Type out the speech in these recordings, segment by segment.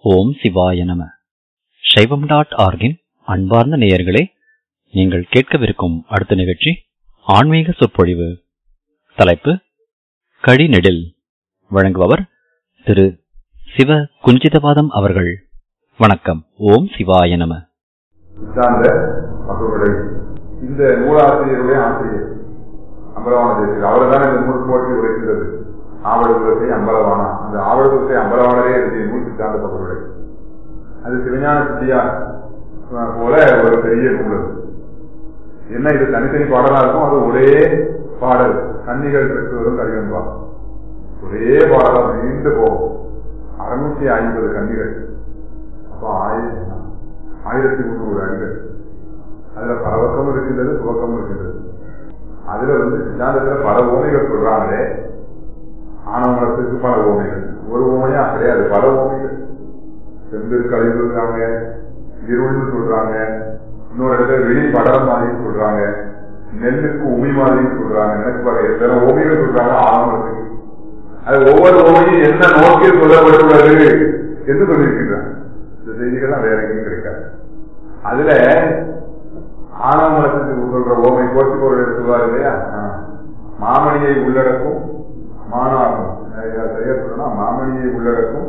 ஓம் சிவாய நம சைவம் டாட் ஆர்கின் அன்பார்ந்த நேயர்களே நீங்கள் கேட்கவிருக்கும் அடுத்த நிகழ்ச்சி ஆன்மீக சொற்பொழிவு தலைப்பு கடிநெடில் வழங்குபவர் திரு சிவ குஞ்சிதபாதம் அவர்கள் வணக்கம் ஓம் சிவாய நம சார்ந்த மக்களுடைய இந்த நூலாசிரியருடைய ஆசிரியர் அம்பலவான தேசியர் அவர் தான் இந்த நூல் போட்டி உரைக்கிறது ஆவடுகுலத்தை அம்பலவானா அந்த ஆவடுகுலத்தை அம்பலவானரே எழுதிய நூல் சித்தாந்த பகருடைய அது சிவஞான சித்தியார் போல ஒரு பெரிய நூல் அது என்ன இது தனித்தனி பாடலா இருக்கும் அது ஒரே பாடல் கன்னிகள் பெற்று வரும் கடிதம்பா ஒரே பாடலா நீண்டு போகும் அறுநூத்தி ஐம்பது கன்னிகள் அப்போ ஆயிரத்தி ஆயிரத்தி முந்நூறு அடிகள் அதுல பரவக்கம் இருக்கின்றது துவக்கம் இருக்கின்றது அதுல வந்து சித்தாந்தத்துல பல ஓமைகள் சொல்றாங்களே ஆனவனத்துக்கு பல ஓமைகள் ஒரு ஓமையா கிடையாது பல ஓமைகள் செம்பில் கலை சொல்றாங்க இருள்னு சொல்றாங்க இன்னொரு இடத்துல வெளி படலம் மாதிரி சொல்றாங்க நெல்லுக்கு உமி மாதிரி சொல்றாங்க எனக்கு பாருங்க எத்தனை ஓமைகள் சொல்றாங்க ஆனவனத்துக்கு அது ஒவ்வொரு ஓமையும் என்ன நோக்கில் சொல்லப்பட்டுள்ளது என்று சொல்லியிருக்கிறாங்க இந்த செய்திகள்லாம் வேற எங்கேயும் கிடைக்காது அதுல ஆனவனத்துக்கு சொல்ற ஓமை கோர்த்து பொருள் எடுத்துவார் இல்லையா மாமணியை உள்ளடக்கும் மானாகும் சரியா சொல்லணும்னா மாமணியை உள்ளடக்கும்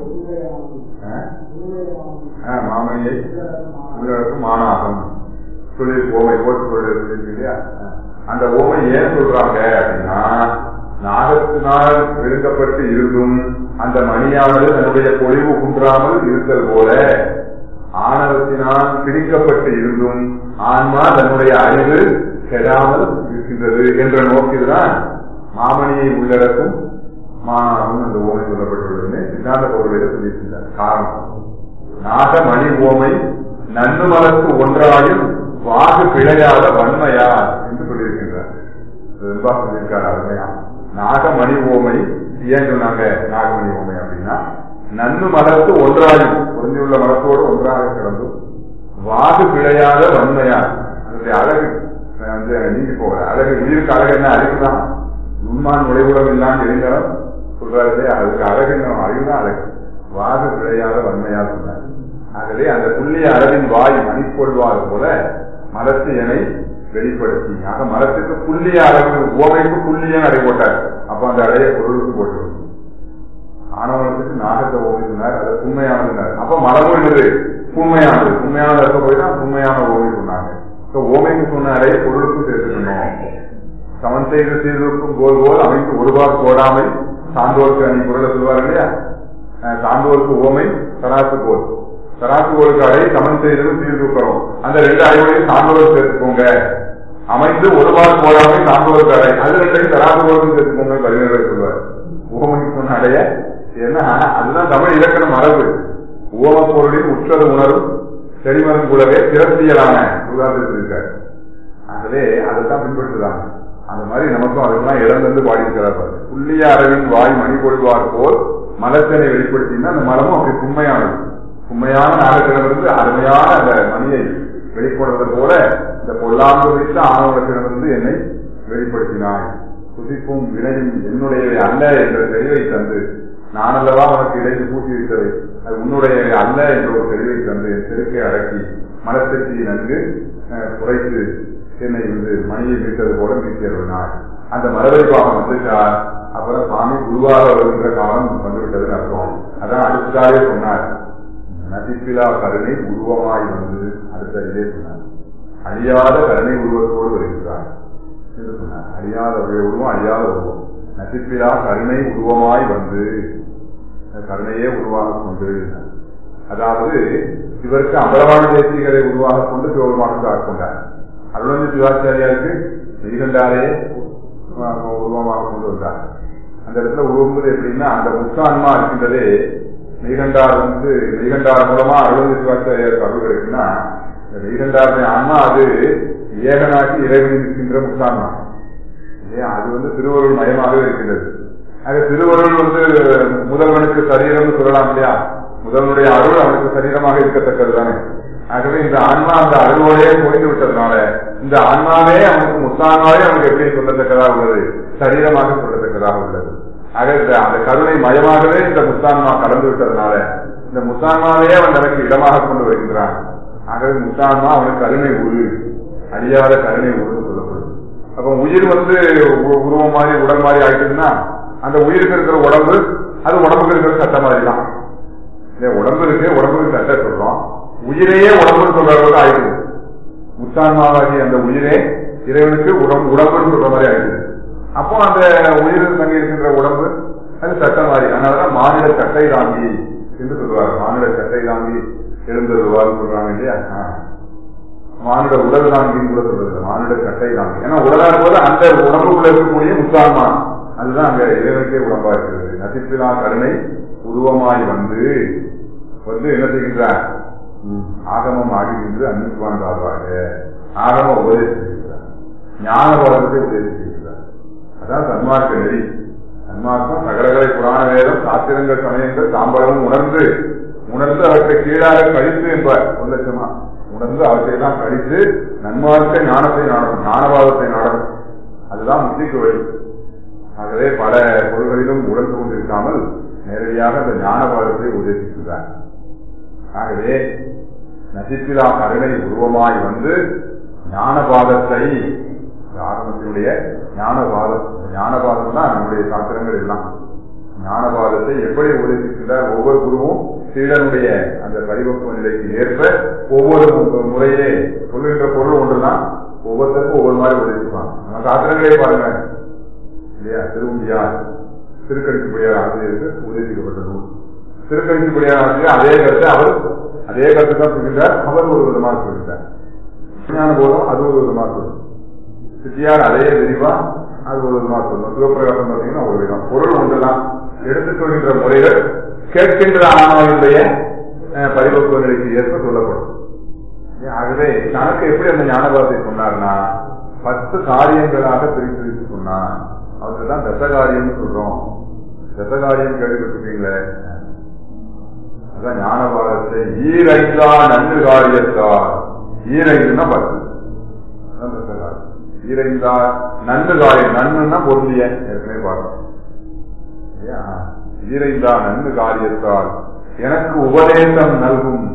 மாமணியை உள்ளடக்கும் மானாகும் சொல்லி ஓமை கோர்த்து பொருள் இருக்கு இல்லையா அந்த ஓமை ஏன் சொல்றாங்க அப்படின்னா நாகத்தினால் விழுங்கப்பட்டு இருந்தும் அந்த மணியானது தன்னுடைய பொழிவு குன்றாமல் இருத்தல் போல ஆணவத்தினால் பிரிக்கப்பட்டு இருந்தும் ஆன்மா தன்னுடைய அறிவு கெடாமல் இருக்கின்றது என்ற நோக்கில்தான் மாமணியை உள்ளடக்கும் மாணவன் அந்த ஓமை சொல்லப்பட்டுள்ளதுன்னு சித்தாந்த பொருளில் சொல்லியிருக்கின்றார் காரணம் நாகமணி ஓமை நன்னு மலர்க்கு ஒன்றாயும் வாகு பிழையாத வன்மையா என்று சொல்லியிருக்கின்றார் வெண்பா சொல்லியிருக்காரு அருமையா நாகமணி ஓமை ஏன் சொன்னாங்க நாகமணி ஓமை அப்படின்னா நன்னு மலர்த்து ஒன்றாயும் பொருந்தியுள்ள மலத்தோடு ஒன்றாக கிடந்தும் வாகு பிழையாத வன்மையா அதனுடைய அழகு வந்து நீங்கி போகல அழகு உயிருக்கு அழகு என்ன அறிவுதான் உண்மான் நுழைவுடம் இல்லாமல் எரிந்தனம் சொல்றாரு இல்லையா அதுக்கு அழகு என்ன அறிவுதான் அழகு வாகு பிழையாத வன்மையா சொன்னார் ஆகவே அந்த புள்ளிய அளவின் வாய் மணிக்கொள்வார் போல மலத்து எனை வெளிப்படுத்தி ஆக மலத்துக்கு புள்ளிய அளவு ஓமைக்கு புள்ளிய அடை போட்டார் அப்ப அந்த அடைய பொருளுக்கு போட்டு ஆணவனத்துக்கு நாகத்தை ஓமை சொன்னார் அது உண்மையானதுனார் அப்ப மரபு என்னது உண்மையானது உண்மையானது இருக்க போய் தான் உண்மையான ஓமை சொன்னாங்க ஓமைக்கு சொன்ன அடைய பொருளுக்கும் சேர்த்துக்கணும் சமன் செய்து செய்திருக்கும் போல் போல் அமைத்து ஒருபார் போடாமை சான்றோருக்கு அணி பொருளை சொல்வார் இல்லையா சான்றோருக்கு ஓமை சராசு போல் சராசு கோளுக்கு அடை சமன் செய்தது சீர்தூக்கிறோம் அந்த ரெண்டு அடையோடையும் சான்றோர் சேர்த்துக்கோங்க அமைந்து ஒருபார் போடாமை சான்றோருக்கு அடை அது ரெண்டையும் சராசு கோளுக்கும் சேர்த்துக்கோங்க கவிஞர்கள் சொல்வார் ஓமைக்கு சொன்ன அடைய ஏன்னா அதுதான் தமிழ் இலக்கண மரபு ஓம பொருளின் உற்றது உணரும் செடிமரம் கூடவே சிறப்பியலான உதாரணத்தில் இருக்காரு ஆகவே அதைத்தான் பின்பற்றுறாங்க அந்த மாதிரி நமக்கும் அதுக்கெல்லாம் இடம் வந்து பாடியிருக்கிறார் புள்ளிய அரவின் வாய் மணி கொள்வார் போல் மலத்தினை வெளிப்படுத்தினா அந்த மலமும் அப்படி உண்மையானது உண்மையான நாகத்திடமிருந்து அருமையான அந்த மணியை வெளிப்படுவது போல இந்த பொல்லாங்கு வைத்த ஆணவத்திடமிருந்து என்னை வெளிப்படுத்தினாய் துதிப்பும் வினையும் என்னுடைய அல்ல என்ற தெளிவை தந்து நான் அல்லவா உனக்கு இடைந்து பூட்டி வைத்தவை அது உன்னுடைய அல்ல என்ற ஒரு தெளிவை தந்து என் செருக்கை அடக்கி மனத்திற்கு நன்கு குறைத்து என்னை வந்து மணியை மீட்டது போல மீட்டியருனார் அந்த மரபை பாகம் வந்துட்டார் அப்புறம் சுவாமி குருவாக வருகின்ற காலம் வந்துவிட்டதுன்னு அர்த்தம் அதான் அடுத்தாலே சொன்னார் நதிப்பிலா கருணை உருவமாய் வந்து அடுத்த இதே சொன்னார் அழியாத கருணை உருவத்தோடு வருகிறார் என்று சொன்னார் அழியாத உருவம் அழியாத உருவம் நசிப்பிலா கருணை உருவமாய் வந்து கருணையே உருவாக கொண்டு அதாவது இவருக்கு அம்பலவான தேசிகளை உருவாக கொண்டு சிவபெருமானுக்கு ஆட்கொண்டார் அருளந்தி சிவாச்சாரியாருக்கு மெய்கண்டாரே உருவமாக கொண்டு வந்தார் அந்த இடத்துல உருவம்பது எப்படின்னா அந்த முத்தான்மா இருக்கின்றதே மெய்கண்டார் வந்து மெய்கண்டார் மூலமா அருளந்தி சிவாச்சாரியாருக்கு அருள் கிடைக்குன்னா இந்த மெய்கண்டாருடைய ஆன்மா அது ஏகனாக்கி இறைவன் இருக்கின்ற முத்தான்மா இல்லையா அது வந்து திருவருள் மயமாகவே இருக்கின்றது ஆக திருவருள் வந்து முதல்வனுக்கு சரீரம் சொல்லலாம் இல்லையா முதல்வனுடைய அருள் அவனுக்கு சரீரமாக இருக்கத்தக்கது தானே ஆகவே இந்த ஆன்மா அந்த அருளோடையே போய்ந்து விட்டதுனால இந்த ஆன்மாவே அவனுக்கு முத்தான்மாவே அவனுக்கு எப்படி சொல்லத்தக்கதாக உள்ளது சரீரமாக சொல்லத்தக்கதாக உள்ளது ஆக இந்த அந்த கருணை மயமாகவே இந்த முத்தான்மா கடந்து விட்டதுனால இந்த முத்தான்மாவையே அவன் தனக்கு இடமாக கொண்டு வருகின்றான் ஆகவே முத்தான்மா அவனுக்கு கருணை உரு அழியாத கருணை உருன்னு சொல்லப்படுது அப்ப உயிர் வந்து உ- உருவம் மாதிரி உடல் மாதிரி ஆயிட்டுன்னா அந்த உயிருக்கு இருக்கிற உடம்பு அது உடம்புக்கு இருக்கிற சட்ட மாதிரி தான் இந்த உடம்பு இருக்கு உடம்புக்கு சட்ட சொல்றோம் உயிரையே உடம்புன்னு சொல்ற அளவுக்கு ஆயிடுது முத்தான்மாவாகிய அந்த உயிரே இறைவனுக்கு உடம்பு உடம்புன்னு சொல்ற மாதிரி ஆயிடுது அப்போ அந்த உயிர் தங்கி இருக்கின்ற உடம்பு அது சட்டை மாதிரி அதனாலதான் மாநில சட்டை தாங்கி என்று சொல்லுவார் மாநில சட்டை தாங்கி எழுந்தருவார்னு சொல்றாங்க இல்லையா ஆ. மானுட உடல் தாங்கின்னு கூட சொல்றது மானுட சட்டை தாங்கி ஏன்னா உடலா போது அந்த உடம்புக்குள்ள இருக்கக்கூடிய முத்தான்மா அதுதான் அங்க இறைவனுக்கே உடம்பா இருக்கிறது நசிப்பிலா கருணை உருவமாய் வந்து வந்து என்ன செய்கின்றார் ம், ஆகமம் ஆகுகின்ற அன்பாண்டாக ஆகம உபதேசிக்கின்றார் ஞான பலத்தை உபதேசிக்கின்றார் அதான் சன்மார்க்க நெறி சன்மார்க்கம் சகலகலை புராண வேதம் சாத்திரங்கள் சமயங்கள் தாம்பரம் உணர்ந்து உணர்ந்து அவற்றை கீழாக கழித்து என்பார் ஒரு லட்சமா உணர்ந்து அவற்றை எல்லாம் கழித்து நன்மார்க்க ஞானத்தை நாடணும் ஞானவாதத்தை நாடணும் அதுதான் முக்திக்கு வழி ஆகவே பல பொருள்களிலும் உணர்ந்து கொண்டிருக்காமல் நேரடியாக அந்த ஞானவாதத்தை உபதேசிக்கின்றார் ஆகவே நசிப்பிலா கருணை உருவமாய் வந்து ஞானபாதத்தை இந்த ஆகமத்தினுடைய ஞானபாதம் இந்த ஞானபாதம் தான் நம்முடைய சாத்திரங்கள் எல்லாம் ஞானபாதத்தை எப்படி உபதேசிக்கின்றார் ஒவ்வொரு குருவும் சீடனுடைய அந்த பரிபக்குவ நிலைக்கு ஏற்ப ஒவ்வொரு மு- முறையே சொல்லுகின்ற பொருள் ஒன்றுதான் ஒவ்வொருத்தருக்கும் ஒவ்வொரு மாதிரி உபதேசிப்பாங்க நம்ம சாத்திரங்களே பாருங்க இல்லையா திருவுண்டியார் திருக்கணிப்புடையார் ஆசிரியருக்கு உபதேசிக்கப்பட்ட நூல் திருக்கணிப்புடையார் ஆசிரியர் அதே கருத்தை அவர் அதே கருத்தை தான் சொல்கின்றார் அவர் ஒரு விதமாக சொல்கின்றார் விஞ்ஞான போதும் அது ஒரு விதமாக சொல்லும் சித்தியார் அதே விரிவா அது ஒரு விதமாக சொல்லும் சிவபிரகாசம் பார்த்தீங்கன்னா ஒரு விதம் பொருள் ஒன்றுதான் எடுத்துக் கொள்கின்ற முறைகள் கேட்கின்ற ஆன்மாவினுடைய அஹ், பரிபக்குவ நிலைக்கு ஏற்ப சொல்லப்படும் ஆகவே தனக்கு எப்படி அந்த ஞானபாதத்தை சொன்னார்னா பத்து காரியங்களாக பிரித்து பிரித்து சொன்னார் அவருக்கு தான் தசகாரியம்னு சொல்றோம் தசகாரியம் கேள்விப்பட்டிருக்கீங்களே அதான் ஞானபாதத்தை ஈரைந்தா நன்கு காரியத்தார் ஈரைந்துன்னா பத்து அதான் தசகாரியம் ஈரைந்தா நன்கு காரியம் நன்னுன்னா பொருந்திய ஏற்கனவே பார்த்தோம் இல்லையா? ஈரைந்தா நன்கு காரியத்தால் எனக்கு உபதேசம் நல்கும்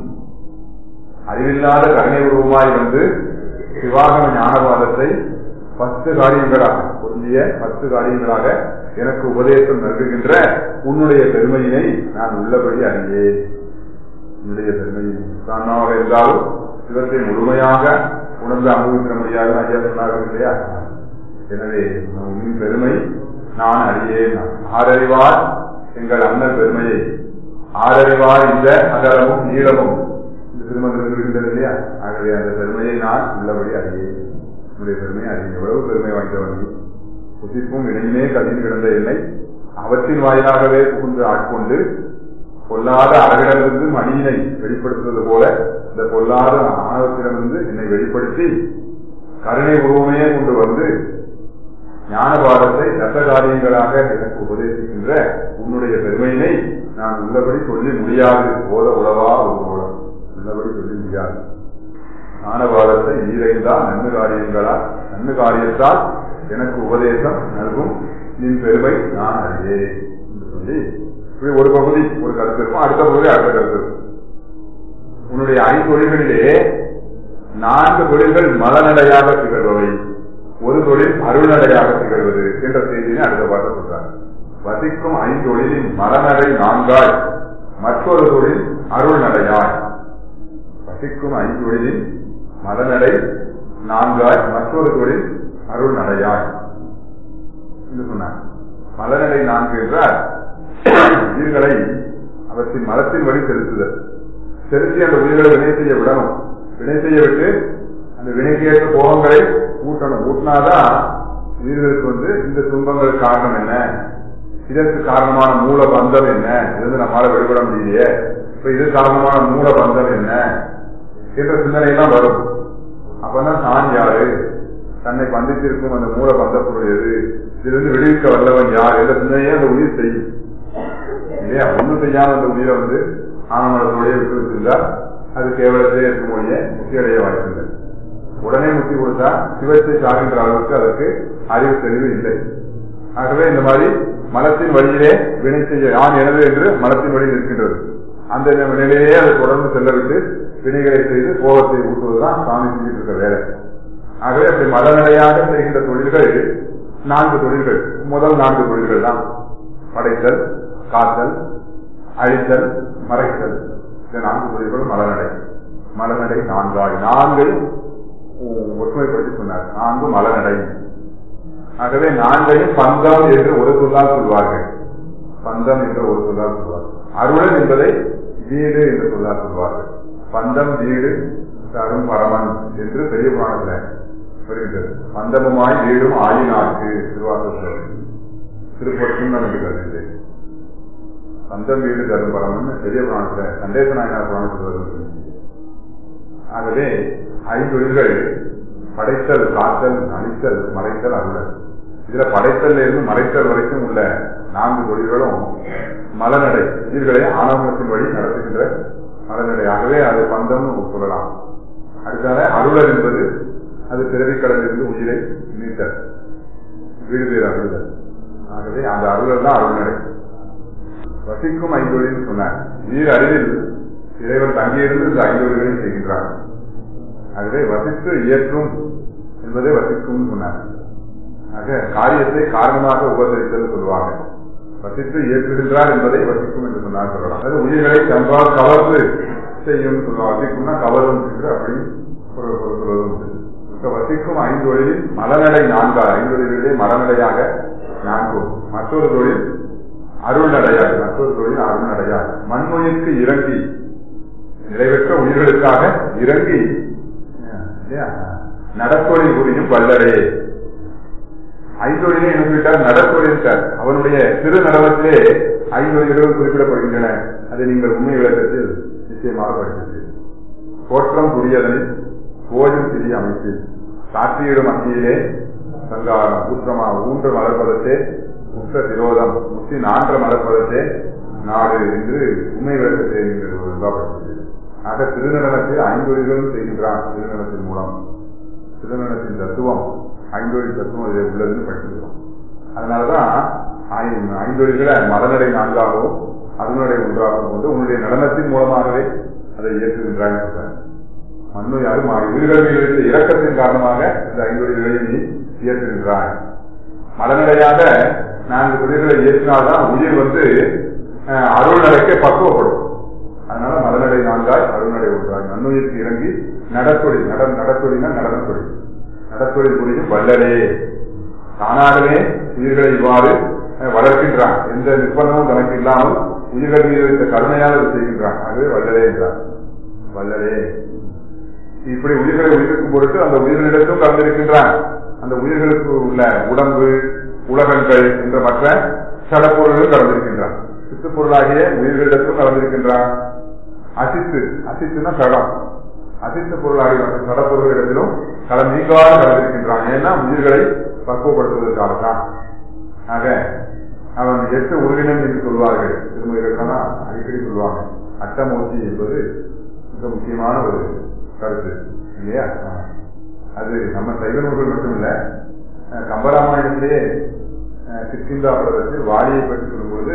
அறிவில்லாத கருணை உருவமாய் வந்து சிவாகம ஞானபாதத்தை பத்து காரியங்களாக பொருந்திய பத்து காரியங்களாக எனக்கு உபதேசம் நல்குகின்ற உன்னுடைய பெருமையினை நான் உள்ளபடி அறியேன் உன்னுடைய பெருமையை தானாக இருந்தாலும் இவற்றை முழுமையாக உணர்ந்து அனுபவிக்க முடியாது ஐயா சொன்னார்கள் இல்லையா எனவே உன் பெருமை நான் அறியேன் ஆரறிவார் எங்கள் அண்ணன் பெருமையை ஆரறிவார் இந்த அகலமும் நீளமும் இந்த திருமணத்தில் இருக்கின்றது இல்லையா ஆகவே அந்த பெருமையை நான் உள்ளபடி அறியேன் உன்னுடைய பெருமையை அறியேன் எவ்வளவு பெருமை வாய்ந்தவன் நீ புசிப்பும் இணையுமே கதின் கிடந்த என்னை அவற்றின் வாயிலாகவே புகுந்து ஆட்கொண்டு பொல்லாத அழகிடமிருந்து மணியினை வெளிப்படுத்துவது போல இந்த பொல்லாத ஆணவத்திடமிருந்து என்னை வெளிப்படுத்தி கருணை உருவமே கொண்டு வந்து ஞானபாதத்தை ரச காரியங்களாக எனக்கு உபதேசிக்கின்ற உன்னுடைய பெருமையினை நான் உள்ளபடி சொல்லி முடியாது போத உளவா ஒரு மூலம் உள்ளபடி சொல்லி முடியாது ஞானபாதத்தை ஈரைந்தால் நன்மை காரியங்களா நன்மை காரியத்தால் எனக்கு உபதேசம் நல்கும் நின் பெருமை நான் அறியேன் என்று சொல்லி இப்படி ஒரு பகுதி ஒரு கருத்து இருக்கும் அடுத்த பகுதி அடுத்த கருத்து இருக்கும் உன்னுடைய ஐந்தொழில்களிலே நான்கு தொழில்கள் மலநடையாக திகழ்பவை ஒரு தொழில் அருள்நடையாக திகழ்வது என்ற செய்தியை அடுத்த பாட்டு சொல்றார் வசிக்கும் ஐந்தொழிலின் மலநடை நான்காய் மற்றொரு தொழில் அருள்நடையாய் வசிக்கும் ஐந்தொழிலின் மலநடை நான்காய் மற்றொரு தொழில் அருள்நடையாய் என்று சொன்னார் மலநடை நான்கு என்றால் உயிர்களை அவற்றின் மலத்தின் வழி செலுத்துதல் செலுத்தி அந்த உயிர்களை வினை செய்ய விடணும் வினை செய்ய விட்டு அந்த வினைக்கேற்ற போகங்களை ஊட்டணும் ஊட்டினாதான் உயிர்களுக்கு வந்து இந்த துன்பங்கள் காரணம் என்ன இதற்கு காரணமான மூல பந்தம் என்ன இருந்து நம்மளால வெளிப்பட முடியலையே இப்ப இது காரணமான மூல பந்தம் என்ன என்ற சிந்தனை எல்லாம் வரும் அப்பதான் தான் யாரு தன்னை பந்தித்திருக்கும் அந்த மூல பந்த பொருள் எது இதிலிருந்து விடுவிக்க வல்லவன் யார் என்ற சிந்தனையே அந்த உயிர் செய்யும் இல்லையா ஒண்ணும் செய்யாம அந்த உயிரை வந்து ஆனமரத்தோடைய விட்டு வச்சிருந்தா அது கேவலத்திலே இருக்கும் மொழிய முக்தி அடைய வாய்ப்பில்லை உடனே முக்தி கொடுத்தா சிவத்தை சாகின்ற அளவுக்கு அதற்கு அறிவு தெளிவு இல்லை ஆகவே இந்த மாதிரி மலத்தின் வழியிலே வினை செய்ய யான் எனது என்று மலத்தின் வழியில் இருக்கின்றது அந்த நிலையிலேயே அதை தொடர்ந்து செல்ல விட்டு வினைகளை செய்து கோபத்தை ஊட்டுவதுதான் சாமி செஞ்சுட்டு இருக்க வேலை ஆகவே அப்படி மதநிலையாக செய்கின்ற தொழில்கள் நான்கு தொழில்கள் முதல் நான்கு தொழில்கள் தான் படைத்தல் காத்தல் அழித்தல் மறைத்தல் இந்த நான்கு தொழில்களும் மலநடை மலநடை நான்காய் நான்கையும் ஒற்றுமைப்படுத்தி சொன்னார் நான்கு மலநடை ஆகவே நான்கையும் பந்தம் என்று ஒரு சொல்லால் சொல்வார்கள் பந்தம் என்ற ஒரு சொல்லால் சொல்வார்கள் அருளன் என்பதை வீடு என்று சொல்லால் சொல்வார்கள் பந்தம் வீடு தரும் பரமன் என்று பெரிய புராணத்தில் வருகின்றது பந்தமுமாய் வீடும் ஆயினாக்கு திருவாசல் திருப்பற்றும் நம்பிக்கிறது பந்தம் வீடு தரும் பரமன் பெரிய புராணத்தில் சண்டேச நாயனார் புராணத்தில் வருகிறது ஆகவே ஐந்தொழில்கள் படைத்தல் காத்தல் அழித்தல் மறைத்தல் அருளல் இதுல படைத்தல் இருந்து மறைத்தல் வரைக்கும் உள்ள நான்கு தொழில்களும் மலநடை உயிர்களை ஆணவத்தின் வழி நடத்துகின்ற மலநடையாகவே அது பந்தம் சொல்லலாம் அடுத்தால அருளல் என்பது அது பிறவிக்கடலில் இருந்து உயிரை நீத்தல் வீடு அருளல் ஆகவே அந்த அருளல் தான் அருள்நடை வசிக்கும் ஐந்தொழில் சொன்னார் உயிர் அறிவில் இறைவன் தங்கியிருந்து இந்த ஐந்தொழில்களை செய்கின்றார் ஆகவே வசித்து இயற்றும் என்பதை வசிக்கும் சொன்னார் ஆக காரியத்தை காரணமாக உபசரித்தல் சொல்லுவாங்க வசித்து இயக்குகின்றார் என்பதை வசிக்கும் என்று சொன்னார் சொல்லலாம் அதாவது உயிர்களை தன்பால் கவர்ந்து செய்யும் சொல்லுவாங்க வசிக்கும்னா கவரும் என்று அப்படி ஒரு ஒரு சொல்வதும் உண்டு இப்ப வசிக்கும் ஐந்தொழிலில் மலநடை நான்கா ஐந்தொழிலே மலநடையாக நான்கும் மற்றொரு தொழில் அருள்நடையாக மற்றொரு தொழில் அருள்நடையாக மண்ணுயிர்க்கு இறங்கி நிறைவேற்ற உயிர்களுக்காக இறங்கி நடத்தொழில் புரியும் வல்லரே ஐந்தொழிலே என்ன சொல்லிட்டார் நடத்தொழில் சார் அவனுடைய சிறு நடனத்திலே ஐந்தொழில்களும் குறிப்பிடப்படுகின்றன அதை நீங்கள் உண்மை விளக்கத்தில் நிச்சயமாக படித்தது தோற்றம் புரியதனில் கோயில் சிறிய அமைப்பில் சாற்றியிடும் மத்தியிலே சங்காரம் ஊற்றமா ஊன்று மலர்பதத்தே முற்ற விரோதம் முற்றி நான்ற மலர்பதத்தே நாடு என்று உண்மை விளக்கத்தை நீங்கள் உருவாக்கப்படுகிறது ஆக திருநடனத்தில் ஐந்தொழில்களும் செய்கின்றான் திருநடனத்தின் மூலம் திருநடனத்தின் தத்துவம் ஐந்தொழில் தத்துவம் இதில் உள்ளதுன்னு படிச்சிருக்கோம் அதனாலதான் ஐந்தொழில்களை மதநடை நான்காகவும் அதனுடைய ஒன்றாகவும் கொண்டு உன்னுடைய நடனத்தின் மூலமாகவே அதை இயக்குகின்றாங்க சொல்றாங்க மண்ணு யாரும் உயிர்கள் மீது வைத்த இரக்கத்தின் காரணமாக இந்த ஐந்தொழில்களை நீ இயக்குகின்றாய் மலநடையாக நான்கு தொழில்களை இயற்றினால்தான் உயிர் வந்து அருள் நடக்க பக்குவப்படும் அதனால மலநடை நான்காய் அருள்நடை ஒன்றாய் நன்னுயிருக்கு இறங்கி நடத்தொழில் நட நடத்தொழில்னா நடன தொழில் நடத்தொழில் புரியும் வல்லரே தானாகவே உயிர்களை இவ்வாறு வளர்க்கின்றான் எந்த நிர்பந்தமும் தனக்கு இல்லாமல் உயிர்கள் மீது வைத்த கருணையால் அது செய்கின்றான் ஆகவே வல்லரே என்றார் வல்லரே இப்படி உயிர்களை உயிர்க்கும் பொருட்டு அந்த உயிர்களிடத்தும் கலந்திருக்கின்றான் அந்த உயிர்களுக்கு உள்ள உடம்பு உலகங்கள் என்ற மற்ற சடப்பொருள்கள் கலந்திருக்கின்றான் சித்துப்பொருளாகிய உயிர்களிடத்தும் கலந்திருக்கின்றான் அசித்து அசித்துனா சடம் அசித்த பொருளாகிய மற்ற சடப்பொருள்களிடத்திலும் கல நீங்காத கலந்திருக்கின்றான் ஏன்னா உயிர்களை பக்குவப்படுத்துவதற்காக தான் ஆக அவன் எட்டு உருவினம் என்று சொல்வார்கள் திருமணம் அடிக்கடி சொல்லுவாங்க அட்டமூர்த்தி என்பது மிக முக்கியமான ஒரு கருத்து இல்லையா அது நம்ம சைவ நூல்கள் மட்டும் இல்ல கம்பராமாயணத்திலே கிருஷ்ணிந்தா படத்தில் வாலியை பற்றி சொல்லும்போது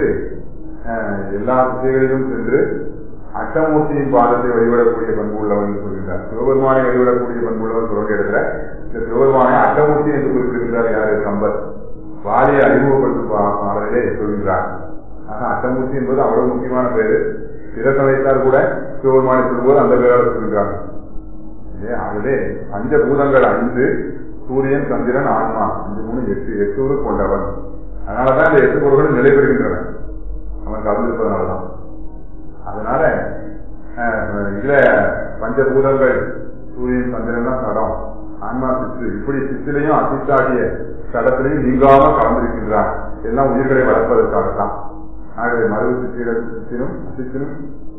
எல்லா திசைகளிலும் சென்று அட்டமூர்த்தியின் பாதத்தை வழிபடக்கூடிய பண்பு உள்ளவன் சொல்கின்றார் சிவபெருமானை வழிபடக்கூடிய பண்பு உள்ளவன் சொல்ற இடத்துல இந்த சிவபெருமானை அட்டமூர்த்தி என்று குறிப்பிடுகின்றார் யாரு கம்பர் வாலியை அறிமுகப்படுத்தும் பாடலே சொல்கின்றார் ஆக அட்டமூர்த்தி என்பது அவ்வளவு முக்கியமான பேரு பிற சமயத்தார் கூட சிவபெருமானை சொல்லும்போது அந்த பேரால் சொல்கின்றாங்க ஆகவே பஞ்சபூதங்கள் ஐந்து சூரியன் சந்திரன் ஆன்மா அஞ்சு மூணு எட்டு எட்டு கொண்டவன் அதனாலதான் இந்த எட்டு பொருள்கள் நிலை பெறுகின்றன அவன் கலந்திருப்பதனாலதான் அதனால இதுல பஞ்சபூதங்கள் சூரியன் சந்திரன் தான் சடம் ஆன்மா சித்து இப்படி சித்திலையும் அசித்தாகிய சடத்திலையும் நீங்காம கலந்திருக்கின்றான் எல்லாம் உயிர்களை வளர்ப்பதற்காகத்தான் ஆகவே மருவு சித்திர சித்தினும் அசித்தினும்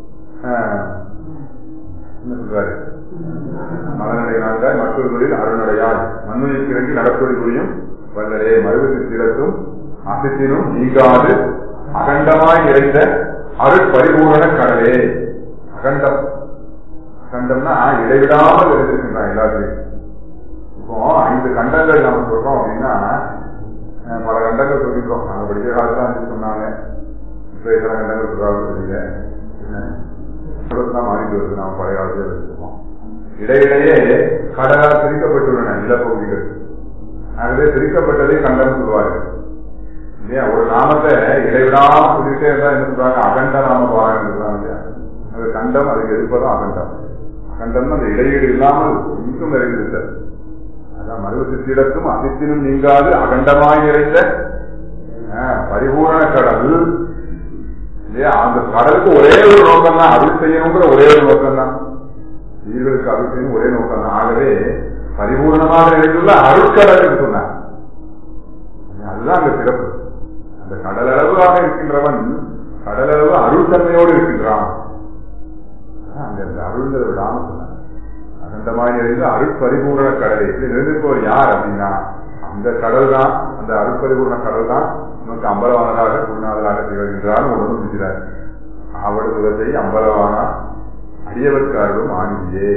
என்ன சொல்றாரு மலநடையினால்தான் மற்றொரு தொழில் அருள்நடையால் மண்ணுயிர் இறங்கி நடத்தொழில் புரியும் வல்லரே மருவு சித்திரத்தும் அசித்தினும் நீங்காது அகண்டமாய் நிறைந்த அருள் பரிபூரண கடலே அகண்டம் அகண்டம்னா இடைவிடாமல் இருந்திருக்கின்றான் எல்லாத்தையும் இப்போ ஐந்து கண்டங்கள் நம்ம சொல்றோம் அப்படின்னா பல கண்டங்கள் சொல்லிக்கிறோம் நாங்க படிக்கிற காலத்துல அஞ்சு சொன்னாங்க இப்ப எத்தனை கண்டங்கள் சொல்றாங்க தெரியல தான் மாறிட்டு வருது நாம் பழைய காலத்தில் வச்சிருக்கோம் இடையிடையே கடலால் பிரிக்கப்பட்டுள்ளன நிலப்பகுதிகள் ஆகவே பிரிக்கப்பட்டதை கண்டம் சொல்வார்கள் இல்லையா ஒரு நாமத்தை இடைவிடாம சொல்லிட்டே இருந்தா என்ன சொல்றாங்க அகண்ட நாம பாராயணம் சொல்றாங்க இல்லையா அது கண்டம் அதுக்கு எதிர்ப்பதும் அகண்டம் அகண்டம் அந்த இடையீடு இல்லாமல் இன்னும் நிறைந்திருந்தது அதான் மருவ சித்திடத்தும் அதித்தினும் நீங்காது அகண்டமாய் நிறைந்த ஆஹ், பரிபூரண கடல் இல்லையா அந்த கடலுக்கு ஒரே ஒரு நோக்கம் தான் அருள் செய்யணுங்கிற ஒரே ஒரு நோக்கம் தான் உயிர்களுக்கு அருள் செய்யணும் ஒரே நோக்கம் தான் ஆகவே பரிபூர்ணமாக இருந்துள்ள அருட்கடல் என்று சொன்னார் அதுதான் அந்த சிறப்பு அந்த கடலளவாக இருக்கின்றவன் கடலளவு அருள் தன்மையோடு இருக்கின்றான் அதான் அங்க அந்த அருள்ங்கிற விடாம சொன்னார் அகண்டமாய் நிறைந்த அருள் பரிபூரண கடலை இப்படி நிறைந்திருப்பவர் யார் அப்படின்னா அந்த கடல் தான் அந்த அருள் பரிபூரண கடல் தான் நமக்கு அம்பலவானதாக குருநாதராக திகழ்கின்றார் உடம்பு செஞ்சிறார் ஆவடு முகத்தை அம்பலவானா அடியவர்க்கு அருளும் ஆங்கியே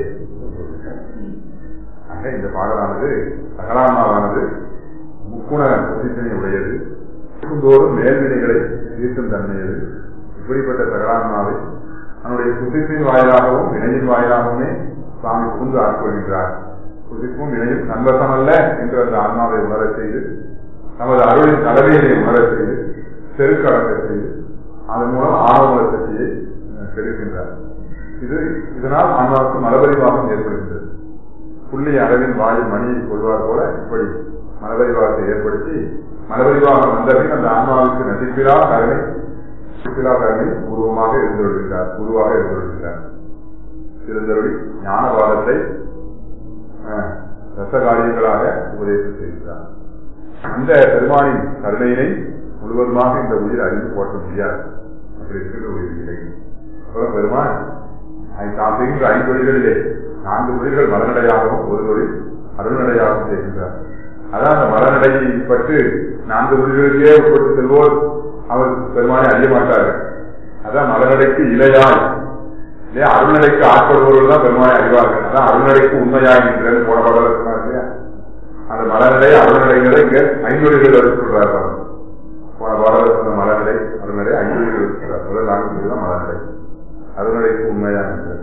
ஆக இந்த பாடலானது சகலாமாவானது முக்குண சிந்தனை உடையது தோறும் மேல்வினைகளை தீர்க்கும் தன்மையது இப்படிப்பட்ட சகலான்மாவை தன்னுடைய புதிப்பின் வாயிலாகவும் வினையின் வாயிலாகவுமே சுவாமி புகுந்து ஆட்கொள்கின்றார் புதிப்பும் வினையும் நன்வசம் அல்ல என்று அந்த ஆன்மாவை உணரச் செய்து நமது அருளின் தலைமையை உணரச் செய்து செருக்கடக்க செய்து அதன் மூலம் ஆணவ சக்தியை அஹ், கெடுக்கின்றார் இது இதனால் ஆன்மாவுக்கு மலபரிவாகம் ஏற்படுகின்றது புள்ளி அளவின் வாயில் மணியை கொள்வார் போல இப்படி மலபரிவாகத்தை ஏற்படுத்தி மலபரிவாகம் வந்தபின் அந்த ஆன்மாவுக்கு நசிப்பிலா கருணை நசிப்பிலா கருணை உருவமாக இருந்துள்ளார் உருவாக இருந்துள்ளார் திருந்தருளி ஞானவாதத்தை அஹ், ரசகாரியங்களாக உபதேசம் செய்கிறார் அந்த பெருமானின் கருணையினை முழுவதுமாக இந்த உயிர் அறிந்து போற்ற முடியாது அப்படி இருக்கிற ஒரு நிலை அப்புறம் பெருமான் ஐ- தாம் செய்கின்ற ஐந்தொழிகளிலே நான்கு தொழில்கள் மலநடையாகவும் ஒரு தொழில் அருள்நடையாகவும் செய்கின்றார் அதான் அந்த மலநடையை பட்டு நான்கு தொழில்களுக்கே உட்பட்டு செல்வோர் அவர் பெருமானை அறிய மாட்டார்கள் அதான் மலநடைக்கு இலையாய் இல்லையா அருள்நடைக்கு ஆட்படுபவர்கள் தான் பெருமானை அறிவார்கள் அதான் அருள்நடைக்கு உண்மையாய் நின்றது போன பாடல சொன்னார் இல்லையா அந்த மலநடை அருள்நடைங்கிறத இங்க ஐந்தொழிகள் எடுத்து சொல்றாரு பாருங்க. போன பாடல சொன்ன மலநடை அருள்நடை ஐந்தொழிகள் எடுத்து சொல்றாரு முதல் நான்கு தான் மலநடை அருள்நடைக்கு உண்மையா நின்றது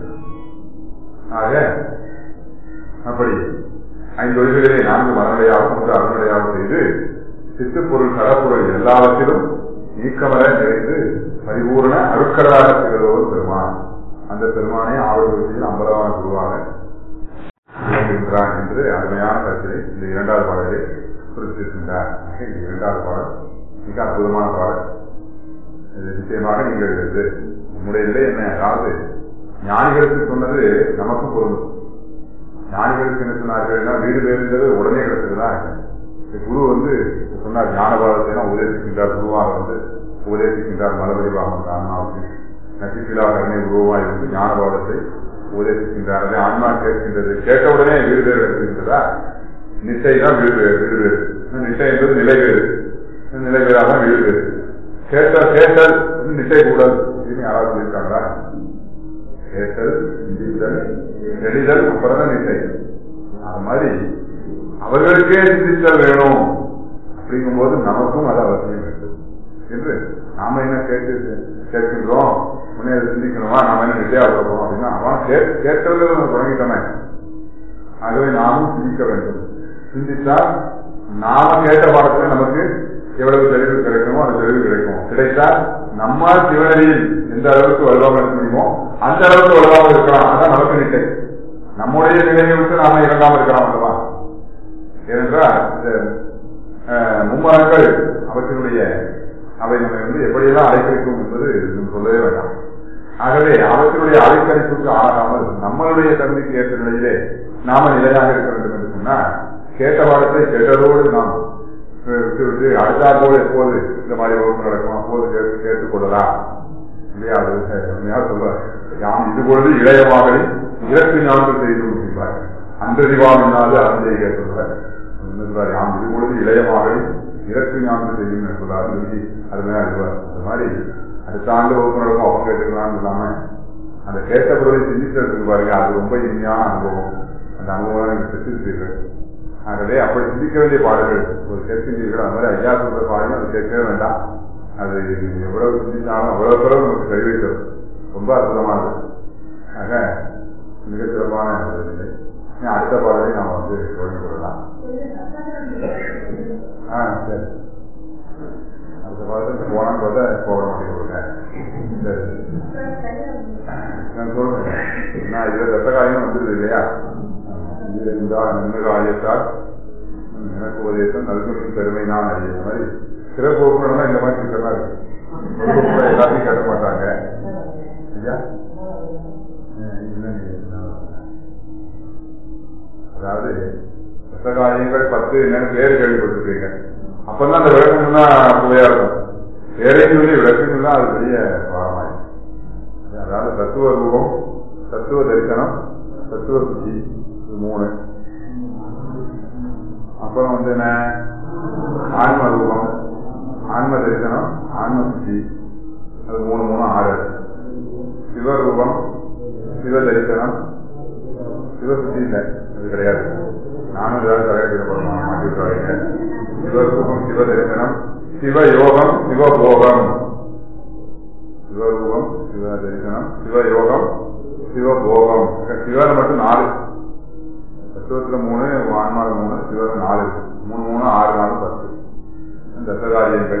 ஆக அப்படி ஐந்து ஒளிகளிலே நான்கு மரநிலையாகவும் ஒரு அருண்நிலையாகவும் செய்து சித்துப்பொருள் கடப்பொருள் எல்லாவற்றிலும் நீக்கமர நிறைந்து பரிபூர்ண அருட்கடலாக திகழ்வோர் பெருமான் அந்த பெருமானை ஆவணத்தில் அம்பலவான குருவாக விளங்குகின்றான் என்று அருமையான கருத்தினை இந்த இரண்டாவது பாடலை குறிப்பிட்டிருக்கின்றார் ஆக இந்த இரண்டாவது பாடல் மிக அற்புதமான பாடல் இது நிச்சயமாக நீங்கள் இது நம்முடைய நிலை என்ன அதாவது ஞானிகளுக்கு சொன்னது நமக்கும் பொருந்தும் ஞானிகளுக்கு என்ன சொன்னார்கள்னா வீடு பேருங்கிறது உடனே கிடைச்சதுதான் இந்த குரு வந்து சொன்னார் ஞானபாதத்தை எல்லாம் உபதேசிக்கின்றார் குருவாக வந்து உபதேசிக்கின்றார் மலபரிவாக ஆன்மாவுக்கு நசிப்பிலா கருணை உருவமாய் இருந்து ஞானபாதத்தை உபதேசிக்கின்றார் அதை ஆன்மா கேட்கின்றது கேட்ட உடனே வீடு பேர் கிடைச்சிருக்கிறதா நிச்சை தான் வீடு பேர் வீடு பேர் நிச்சை என்பது நிலை வேறு நிலை வேறாக தான் வீடு பேர் கேட்டல் கேட்டல் நிச்சை கூடல் அப்படின்னு யாராவது சொல்லியிருக்காங்களா கேட்டல் சிந்தித்தல் தெளிதல் அப்புறம் தான் நிச்சை அது மாதிரி அவர்களுக்கே சிந்தித்தல் வேணும் அப்படிங்கும்போது நமக்கும் அது அவசியம் இருக்கு என்று நாம என்ன கேட்டு கேட்கின்றோம் முன்னே அதை சிந்திக்கணுமா நாம என்ன நிச்சயா போறோம் அப்படின்னா அவன் கே- கேட்கறது நம்ம தொடங்கிட்டோமே ஆகவே நாமும் சிந்திக்க வேண்டும் சிந்தித்தால் நாம கேட்ட பாடத்துல நமக்கு எவ்வளவு தெளிவு கிடைக்குமோ அது தெளிவு கிடைக்கும் கிடைத்தால் நம்மால் சிவனடியில் எந்த அளவுக்கு வலுவாக இருக்க முடியுமோ அந்த அளவுக்கு வலுவாக இருக்கலாம் அதான் நமக்கு நிட்டை நம்முடைய நிலையை விட்டு நாம இறங்காம இருக்கலாம் அல்லவா ஏனென்றால் இந்த அஹ், மும்மரங்கள் அவற்றினுடைய அவை நம்மை வந்து எப்படியெல்லாம் அலைக்கழிக்கும் என்பது நம்ம சொல்லவே வேண்டாம் ஆகவே அவற்றினுடைய அலைக்கழிப்புக்கு ஆளாகாமல் நம்மளுடைய தகுதிக்கு ஏற்ற நிலையிலே நாம நிலையாக இருக்க வேண்டும் என்று சொன்னால் கேட்ட பாடத்தை கேட்டதோடு நாம் அஹ், விட்டு விட்டு அடுத்தாற்போது எப்போது இந்த மாதிரி வகுப்பு நடக்கும் அப்போது கேட்டு கேட்டுக் கொள்ளலாம் இல்லையா அது உண்மையா சொல்றாரு யாம் இது பொழுது இளையவாகலை இறக்கு ஞானங்கள் செய்து முடிப்பார் அன்றறிவாம் என்னாது அறந்தெய்க சொல்றாரு என்ன சொல்றாரு யாம் இது பொழுது இளையவாகலை இறக்கு ஞானங்கள் செய்யும் சொல்றாரு சொல்லி அருமையா இருப்பார் அந்த மாதிரி அடுத்த ஆண்டு வகுப்பு நடக்கும் அவங்க கேட்டுக்கலாம்னு இல்லாம அந்த கேட்ட பொருளை சிந்திச்சதுக்கு பாருங்க அது ரொம்ப இனிமையான அனுபவம் அந்த அனுபவம் எனக்கு பெற்றிருப்பீர்கள் ஆகவே அப்படி சிந்திக்க வேண்டிய பாடல்கள் ஒரு கேட்கின்றீர்கள் அது மாதிரி ஐயா சொல்ற பாடல் அது கேட்கவே வேண்டாம் அது எவ்வளவு சிந்திச்சாலும் அவ்வளவு பிறகு நமக்கு கழிவை தரும் ரொம்ப அற்புதமானது ஆக மிக சிறப்பான ஒரு நிலை இனி அடுத்த பாடலை நாம் வந்து தொடங்கி கொள்ளலாம் ஆ சரி அடுத்த பாடத்தில் போனான்னு பார்த்தா போட மாட்டேங்க சரி நான் சொல்றேன் நான் இதுல ரத்த காரியம் வந்துருது இல்லையா இது இருந்தால் நன்மை காரியத்தால் எனக்கு உபதேசம் நல்கும் பெருமை நான் அறிய மாதிரி சிறப்பு உறுப்பினர்லாம் இந்த மாதிரி சிக்கல்லாம் இருக்கு ஒரு உறுப்பினர் எல்லாத்தையும் கேட்க மாட்டாங்க ஐயா அஹ் இல்லைங்க, நான் அதாவது ரத்த காரியங்கள் பத்து என்னன்னு பேர் கேள்விப்பட்டிருக்கீங்க அப்பதான் அந்த விளக்கம் தான் புகையா இருக்கும் பேரையும் சொல்லி விளக்கம் தான் அது பெரிய பாரமாயிடும் அதாவது தத்துவ ரூபம் தத்துவ தரிசனம் தத்துவ புத்தி இது மூணு அப்புறம் வந்து என்ன ஆன்ம ரூபம் ஆன்ம தரிசனம் ஆன்ம புத்தி அது மூணு மூணு ஆறு சிவரூபம் சிவ தரிசனம் சிவ புத்தி இல்லை அது கிடையாது நானும் ஏதாவது தலையிடப்படணும் மாட்டி விட்டுறாங்க சிவரூபம் சிவ தரிசனம் சிவ யோகம் சிவபோகம் சிவரூபம் சிவ தரிசனம் சிவயோகம் சிவபோகம் சிவன மட்டும் நாலு தத்துவத்துல மூணு ஆன்மால மூணு சிவன நாலு மூணு மூணு ஆறு நாலு பத்து தசகாரியங்கள்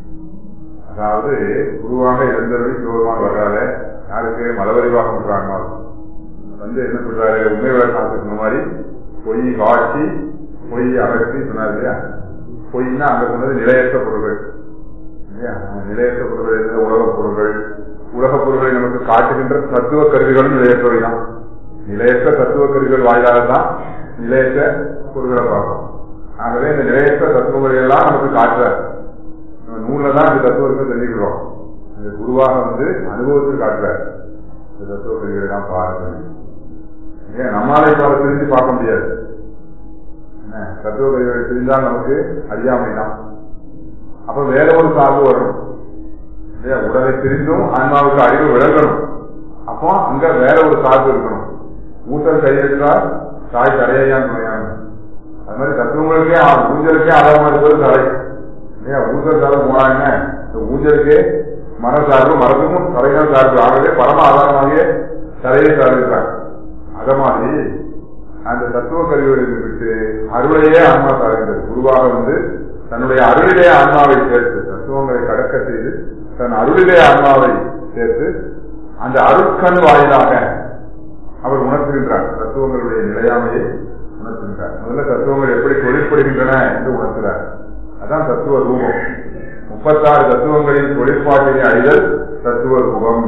அதாவது குருவாக இருந்தவரை சிவபெருமான் வர்றால யாருக்கு மலவரிவாக பண்றாங்க வந்து என்ன சொல்றாரு உண்மை விளக்கம் சொன்ன மாதிரி பொய் காட்சி பொய் அகற்றி சொன்னார் இல்லையா பொய்னா அங்க சொன்னது நிலையற்ற பொருள்கள் இல்லையா நிலையற்ற பொருள்கள் என்ன உலகப் பொருள்கள் உலகப் பொருள்களை நமக்கு காட்டுகின்ற தத்துவ கருவிகளும் நிலையற்றவை தான் நிலையற்ற தத்துவ கருவிகள் வாயிலாகத்தான் நிலையற்ற பொருள்களை பார்ப்போம் ஆகவே இந்த நிலையற்ற தத்துவங்களை எல்லாம் நமக்கு காட்டுறார் நம்ம நூல்ல தான் இந்த தத்துவத்தை தெரிஞ்சுக்கிறோம் இந்த குருவாக வந்து அனுபவத்தில் காட்டுறார் இந்த தத்துவ கருவிகளை எல்லாம் பாருங்க ஏன் நம்மளால இப்ப அதை தெரிஞ்சு பார்க்க முடியாது என்ன தத்துவ கருவிகளை தெரிஞ்சால் நமக்கு அறியாமை தான் அப்ப வேற ஒரு சார்பு வரும் இல்லையா உடலை தெரிந்தும் ஆன்மாவுக்கு அறிவு விளங்கணும் அப்போ அங்க வேற ஒரு சார்பு இருக்கணும் ஊட்டல் கையெழுத்தால் தாய் தரையான் துணையான் அது மாதிரி தத்துவங்களுக்கே ஆ- ஊஞ்சலுக்கே ஆதாரமா இருப்பது தலை இல்லையா ஊஞ்சல் தலை போனாங்க இந்த ஊஞ்சலுக்கே மன சார்பு மரத்துக்கும் தலைகள் சார்பு ஆகவே பரம ஆதாரமாகிய தலையை சார்பிருக்காங்க அத மாதிரி அந்த தத்துவ கருவிகளை விட்டு அருளையே ஆன்மா சார்ந்தது குருவாக வந்து தன்னுடைய அருளிலே ஆன்மாவை சேர்த்து தத்துவங்களை கடக்க செய்து தன் அருளிலே ஆன்மாவை சேர்த்து அந்த அருட்கண் வாயிலாக அவர் உணர்த்துகின்றார் தத்துவங்களுடைய நிலையாமையை உணர்த்துகின்றார் முதல்ல தத்துவங்கள் எப்படி தொழிற்படுகின்றன என்று உணர்த்துகிறார் அதான் தத்துவ ரூபம் முப்பத்தாறு தத்துவங்களின் தொழிற்பாட்டினை அறிதல் தத்துவ ரூபம்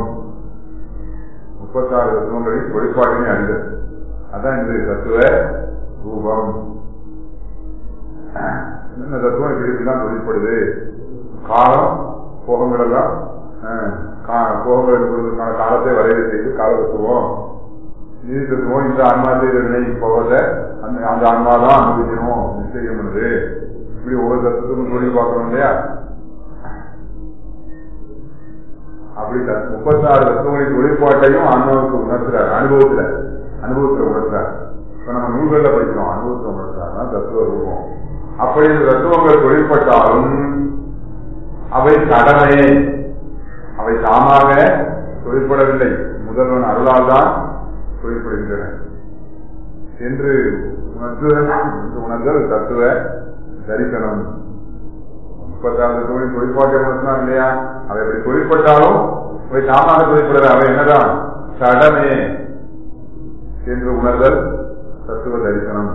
முப்பத்தாறு தத்துவங்களின் தொழிற்பாட்டினை அறிதல் அதான் இந்த தத்துவ ரூபம் என்னென்ன தத்துவம் இப்படி இப்படிலாம் தொழிற்படுது காலம் போகங்கள் எல்லாம் அஹ், கா- போகங்கள் இருக்கிறதுக்கான காலத்தை வரைவு செய்து கால தத்துவம் நீதி தத்துவம் இந்த ஆன்மா செய்த வினை போவத அந்த அந்த ஆன்மா தான் அனுபவிக்கணும் நிச்சயம் பண்ணுது இப்படி ஒவ்வொரு தத்துவத்துக்கும் தொழில் பார்க்கணும் இல்லையா அப்படி த- முப்பத்தாறு தத்துவங்களின் தொழிற்பாட்டையும் ஆன்மாவுக்கு உணர்த்துறார் அனுபவத்துல அனுபவத்துல உணர்த்துறார் இப்ப நம்ம நூல்கள்ல படிக்கிறோம் அனுபவத்துல உணர்த்துறார் தான் தத்துவ ரூபம் அப்படி இந்த தத்துவங்கள் தொழிற்பட்டாலும் அவை கடமை அவை தாமாக தொழிற்படவில்லை முதல்வன் அருளால் தான் தொழிற்படுகின்றன என்று உணர்த்துதல் என்று உணர்தல் தத்துவ தரிசனம் முப்பத்தாறு தொழில் தொழிற்பாட்டை உணர்த்தினா இல்லையா அவை எப்படி தொழிற்பட்டாலும் அவை தாமாக தொழிற்படுற அவை என்னதான் கடமே என்று உணர்தல் தத்துவ தரிசனம்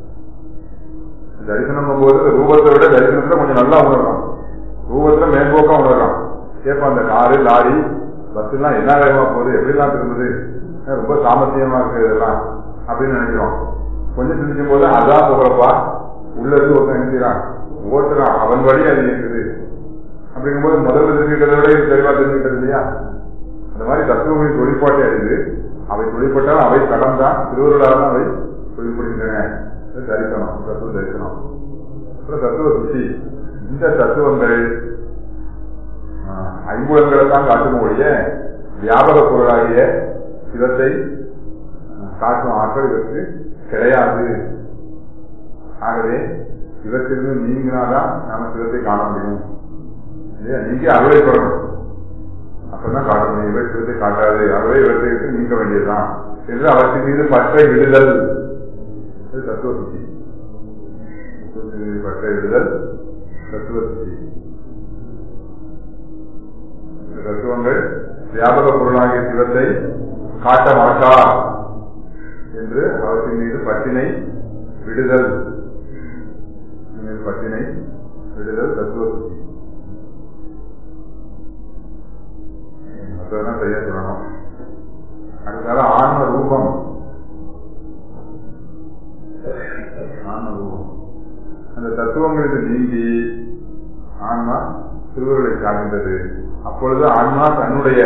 தரிசனம் போது ரூபத்தை விட தரிசனத்துல கொஞ்சம் நல்லா உணரலாம் ரூபத்துல மேம்போக்கா உணரலாம் கேட்போம் அந்த காரு லாரி பஸ் எல்லாம் என்ன வேகமா போகுது எப்படிலாம் திரும்புது அஹ் ரொம்ப சாமர்த்தியமா இருக்கு இதெல்லாம் அப்படின்னு நினைக்கிறோம் கொஞ்சம் சிந்திக்கும் போது அதான் போகிறப்பா உள்ள இருந்து ஒருத்தன் நினைக்கிறான் ஓட்டுறான் அவன் வழி அது இருக்குது அப்படிங்கும்போது முதல்ல தெரிஞ்சுக்கிறத விட இது தெளிவா தெரிஞ்சுக்கிறது இல்லையா அந்த மாதிரி தத்துவங்களின் தொழிற்பாட்டை அறிந்து அவை தொழிற்பட்டால் அவை கடந்தான் திருவருளால் அவை தொழிற்படுகின்றன இது தரிசனம் தத்துவ தரிசனம் அப்புறம் தத்துவ சுத்தி இந்த தத்துவங்கள் ஆஹ், ஐம்புலங்களை தான் காட்டும் ஒழிய வியாபக பொருளாகிய சிவத்தை ஆஹ், காட்டும் ஆற்றல் இதற்கு கிடையாது ஆகவே சிவத்திலிருந்து நீங்கினாதான் நாம சிவத்தை காண முடியும் இல்லையா நீங்க அருளை பெறணும் அப்பதான் காட்ட முடியும் இவர் சிவத்தை காட்டாது ஆகவே இவற்றை விட்டு நீக்க வேண்டியதுதான் என்று அவற்றின் மீது பற்றை விடுதல் இது தத்துவ சுத்தி தத்துவத்தின் மீது பற்றை விடுதல் தத்துவ சுத்தி இந்த தத்துவங்கள் வியாபக பொருளாகிய சிவத்தை காட்ட மாட்டார் என்று அவற்றின் மீது பற்றினை விடுதல் மீது பற்றினை விடுதல் தத்துவ சுத்தி மற்றதெல்லாம் செய்ய சொல்லணும் அடுத்தால ஆன்ம ரூபம் ஆன்ம ரூபம் அந்த தத்துவங்களுக்கு நீங்கி ஆன்மா திருவருளை காண்கின்றது அப்பொழுது ஆன்மா தன்னுடைய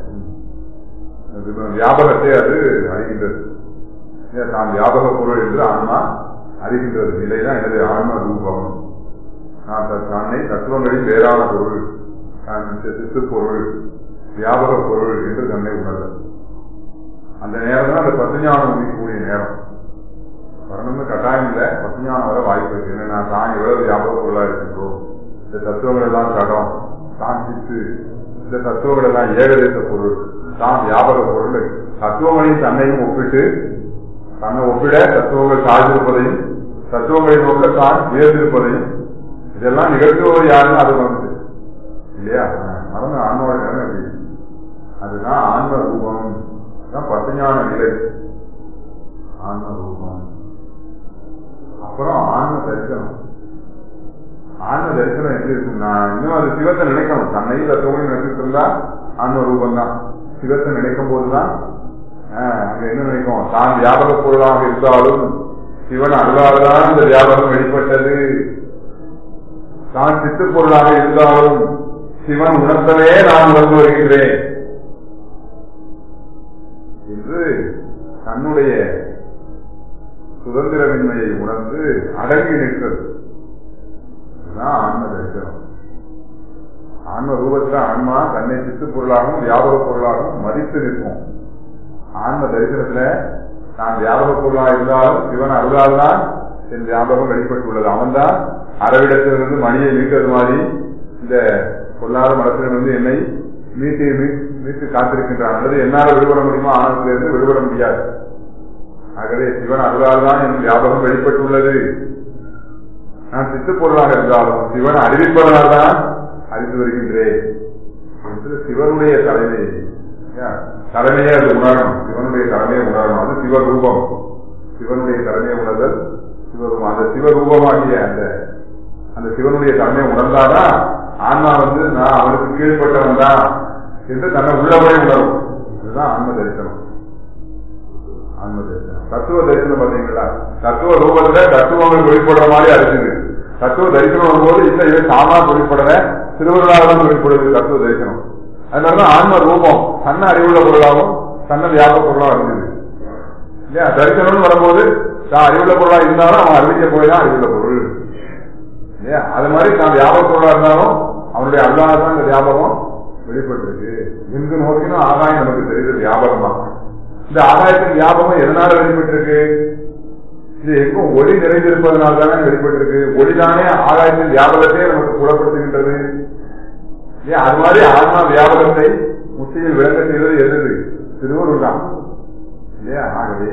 வியாபகத்தை அது அறிகின்றது தான் வியாபக பொருள் என்று ஆன்மா அறிகின்றது நிலைதான் எனது ஆன்ம ரூபம் நான் தன்னை தத்துவங்களின் வேறான பொருள் நான் சித்து பொருள் வியாபக பொருள் என்று தன்னை உணர்தல் அந்த நேரம் தான் அந்த பசுஞானம் முடிக்கக்கூடிய நேரம் வரணும்னு கட்டாயம் இல்லை பசுஞானம் வர வாய்ப்பு இருக்கு ஏன்னா நான் தான் எவ்வளவு வியாபக பொருளா இருக்கின்றோம் இந்த தத்துவங்கள் எல்லாம் கடம் தான் சித்து இந்த தத்துவங்கள் எல்லாம் ஏகதேச பொருள் தான் வியாபக பொருள் தத்துவங்களையும் தன்னையும் ஒப்பிட்டு தன்னை ஒப்பிட தத்துவங்கள் சார்ந்திருப்பதையும் தத்துவங்களை நோக்க தான் உயர்ந்திருப்பதையும் இதெல்லாம் நிகழ்த்துவது யாருன்னு அது வந்து இல்லையா மறந்து ஆன்மாவோட நிலைமை அப்படி அதுதான் ஆன்ம ரூபம் தான் பசுஞான நிலை ஆன்ம ரூபம் அப்புறம் ஆன்ம தரிசனம் ஆன்ம தரிசனம் எப்படி இருக்கும்னா இன்னும் அது சிவத்தை நினைக்கணும் தன்னை தத்துவங்களையும் நினைச்சிட்டு இருந்தா ஆன்ம ரூபம் தான் சிவத்தை நினைக்கும் போதுதான் அங்க என்ன நினைக்கும் தான் வியாபக பொருளாக இருந்தாலும் சிவன் அருளால்தான் இந்த வியாபாரம் வெளிப்பட்டது தான் சித்து பொருளாக இருந்தாலும் சிவன் உணர்த்தவே நான் உணர்ந்து வருகின்றேன் என்று தன்னுடைய சுதந்திரமின்மையை உணர்ந்து அடங்கி நிற்கிறது இதுதான் ஆன்ம தரிசனம் ஆன்ம ரூபத்துல ஆன்மா தன்னை சித்து பொருளாகவும் வியாபக பொருளாகவும் மதித்து நிற்கும் ஆன்ம தரிசனத்துல நான் வியாபக பொருளாக இருந்தாலும் சிவன் அருளால் தான் என் வியாபகம் வெளிப்பட்டுள்ளது அவன்தான் அரவிடத்திலிருந்து மணியை மீட்டது மாதிரி இந்த பொல்லாத மனத்திலிருந்து என்னை மீட்டு மீட்டு காத்திருக்கின்றான் அல்லது என்னால் விடுபட முடியுமோ ஆனந்திலிருந்து விடுபட முடியாது ஆகவே சிவன் அருளால் தான் என் வியாபகம் வெளிப்பட்டுள்ளது நான் சித்து பொருளாக இருந்தாலும் சிவன் அறிவிப்பதனால் தான் அறிந்து வருகின்றேன் என்று சிவனுடைய தலைமை தலைமையே அது உணரணும் சிவனுடைய தலைமையை உணரணும் அது சிவரூபம் சிவனுடைய தலைமையை உணர்தல் சிவரூபம் அந்த சிவரூபமாகிய அந்த அந்த சிவனுடைய தலைமையை உணர்ந்தாதான் ஆன்மா வந்து நான் அவனுக்கு கீழ்பட்டவன் தான் என்று தன்னை உள்ளபடி உணரும் அதுதான் ஆன்ம தரிசனம் ஆன்ம தரிசனம் தத்துவ தரிசனம் பாத்தீங்களா தத்துவ ரூபத்துல தத்துவங்கள் வெளிப்படுற மாதிரி அடிச்சுது தத்துவ தரிசனம் வரும்போது இல்ல இது தானா வெளிப்படல திருவருளாக தான் வெளிப்படுது தத்துவ தரிசனம் அதனாலதான் ஆன்ம ரூபம் தன்னை அறிவுள்ள பொருளாகவும் தன்னை வியாபக பொருளாக இருந்தது இல்லையா தரிசனம்னு வரும்போது தான் அறிவுள்ள பொருளா இருந்தாலும் அவன் அறிவிக்க போய் தான் அறிவுள்ள பொருள் இல்லையா அது மாதிரி தான் வியாபக பொருளா இருந்தாலும் அவனுடைய அல்லாதான் இந்த வியாபகம் வெளிப்பட்டிருக்கு எங்கு நோக்கினும் ஆகாயம் நமக்கு தெரியுது வியாபகம் தான் இந்த ஆகாயத்தின் வியாபகம் எதனால வெளிப்பட்டிருக்கு இது எங்கும் ஒளி நிறைந்திருப்பதனால தானே வெளிப்பட்டிருக்கு ஒளிதானே ஆகாயத்தின் வியாபகத்தையே நமக்கு புலப்படுத்துகின்றது ஏன் அது மாதிரி ஆன்மா வியாபகத்தை முத்தியில் விளங்க செய்வது எது திருவருள் தான் இல்லையா ஆகவே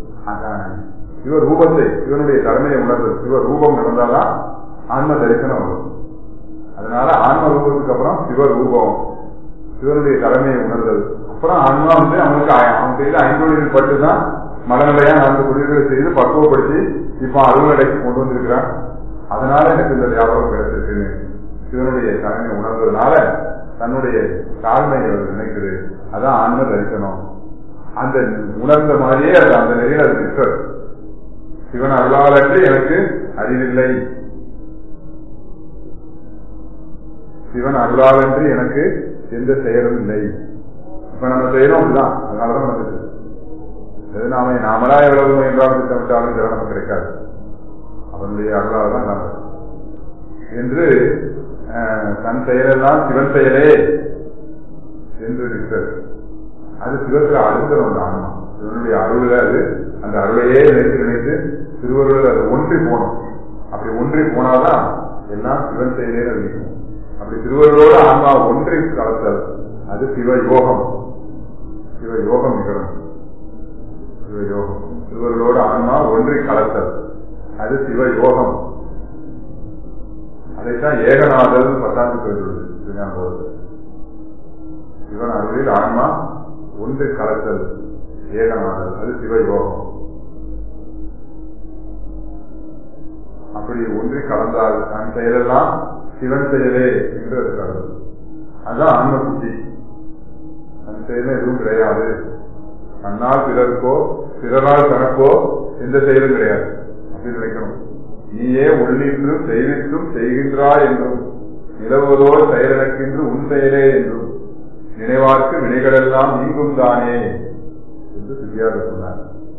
சிவ ரூபத்தை சிவனுடைய தலைமையை உணர்வது சிவ ரூபம் நடந்தாதான் ஆன்ம தரிசனம் வரும் அதனால ஆன்ம ரூபத்துக்கு அப்புறம் சிவ ரூபம் சிவனுடைய தலைமையை உணர்தல் அப்புறம் ஆன்மா வந்து அவனுக்கு அவன் செய்த ஐந்தொழில் பட்டு தான் மனநிலையா நான்கு தொழில்களை செய்து பக்குவப்படுத்தி இப்ப அலுவலடைக்கு கொண்டு வந்திருக்கிறான் அதனால எனக்கு இந்த வியாபாரம் கிடைச்சிருக்குன்னு சிவனுடைய தலைமை உணர்ந்ததுனால தன்னுடைய தாழ்மை அவர் நினைக்குது அதான் ஆன்ம தரிசனம் அந்த உணர்ந்த மாதிரியே அது அந்த நிலையில் அது நிற்கிறது சிவன் அருளாளன்று எனக்கு அறிவில்லை சிவன் அருளாளன்று எனக்கு எந்த செயலும் இல்லை இப்ப நம்ம செய்யறோம் அப்படிதான் அதனாலதான் நடக்குது அது நாம நாமளா எவ்வளவு முயன்றாலும் திட்டமிட்டாலும் இதெல்லாம் நமக்கு கிடைக்காது அவனுடைய அருளால் தான் நடக்கும் என்று தன் செயலெல்லாம் சிவன் செயலே என்று இருக்கிறது அது சிவத்தில் அழுத்தம் அந்த ஆன்மா சிவனுடைய அருள் அது அந்த அருளையே நினைத்து நினைத்து திருவருள் அது ஒன்றி போகணும் அப்படி ஒன்றி போனாதான் எல்லாம் சிவன் செயலே நினைக்கும் அப்படி திருவருளோட ஆன்மா ஒன்றி கலத்தல் அது சிவ யோகம் சிவ யோகம் நிகழும் சிவ யோகம் சிவர்களோடு ஆன்மா ஒன்றி கலத்தல் அது சிவ யோகம் அதைத்தான் ஏகநாதல் பத்தாண்டு சொல்லுவது இதுதான் போது சிவன் அருளில் ஆன்மா ஒன்று கலத்தல் ஏகநாதல் அது சிவ யோகம் அப்படி ஒன்றி கலந்தால் தன் செயலெல்லாம் சிவன் செயலே என்று அது கலந்து அதுதான் ஆன்ம புத்தி தன் செயலும் எதுவும் கிடையாது தன்னால் பிறருக்கோ பிறரால் தனக்கோ எந்த செயலும் கிடையாது அப்படி நினைக்கணும் நீயே உள்ளின்றும் செய்வித்தும் செய்கின்றாய் என்றும் நிலவுவதோ செயலெனக்கென்று உன் செயலே என்றும் நினைவார்க்கு வினைகளெல்லாம் நீங்கும் தானே என்று சிறியார் சொன்னார்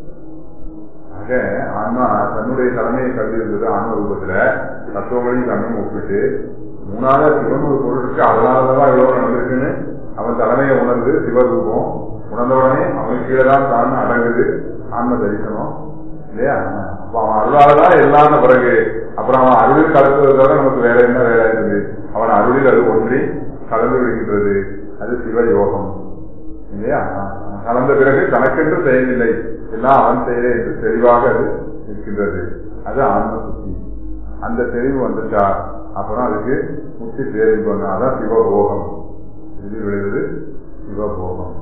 ஆக ஆன்மா தன்னுடைய தலைமையை கருதி இருந்தது ஆன்ம ரூபத்துல தத்துவங்களையும் தன்னையும் ஒப்பிட்டு மூணாவது சிவன் ஒரு பொருள் இருக்கு அதனாலதான் எவ்வளவு நடந்திருக்குன்னு அவன் தலைமையை உணர்ந்து சிவரூபம் உணர்ந்த உடனே அவன் கீழே தான் தான் அடங்குது ஆன்ம தரிசனம் இல்லையா அப்ப அவன் அருளாலதான் எல்லாம் பிறகு அப்புறம் அவன் அருளில் கலந்ததை தவிர நமக்கு வேற என்ன வேலை இருக்குது அவன் அருளில் அது ஒன்றி கலந்து விடுகின்றது அது சிவ யோகம் இல்லையா கலந்த பிறகு தனக்கென்று செயலில்லை எல்லாம் அவன் செயலே என்று தெளிவாக அது இருக்கின்றது அது ஆன்ம சுத்தி அந்த தெளிவு வந்துட்டா அப்புறம் அதுக்கு முக்தி பேரின்பம் அதான் சிவபோகம் இது விளைவது சிவபோகம்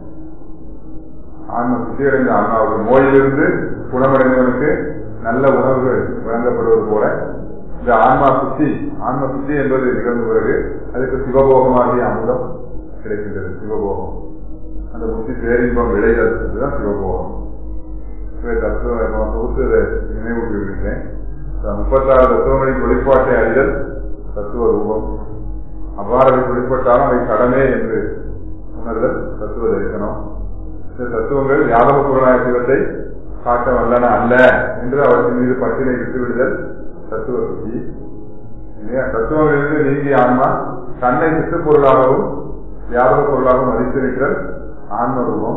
ஆன்ம சுத்தியடைந்த ஆன்மாவுக்கு நோயிலிருந்து குணமடைந்தவனுக்கு நல்ல உணவுகள் வழங்கப்படுவது போல இந்த ஆன்மா சுத்தி ஆன்ம சுத்தி என்பது நிகழ்ந்த பிறகு அதுக்கு சிவபோகமாகிய அமுதம் கிடைக்கின்றது சிவபோகம் அந்த முக்தி பேரின்பம் விளைதல் இதுதான் சிவபோகம் தத்துவ தொகுத்து நினைவூட்டி விடுகிறேன் முப்பத்தாறு தத்துவங்களின் வெளிப்பாட்டை அறிதல் தத்துவ ரூபம் அவ்வாறு வெளிப்பட்டாலும் அவை கடமே என்று உணர்தல் தத்துவ தரிசனம் இந்த தத்துவங்கள் யாதவ புறநாய சிவத்தை காட்ட வல்லன அல்ல என்று அவற்றின் மீது பற்றினை விட்டுவிடுதல் தத்துவ சுத்தி இல்லையா தத்துவங்களிலிருந்து நீங்கிய ஆன்மா தன்னை சித்து பொருளாகவும் யாதவ பொருளாகவும் மதித்து நிற்றல் ஆன்ம ரூபம்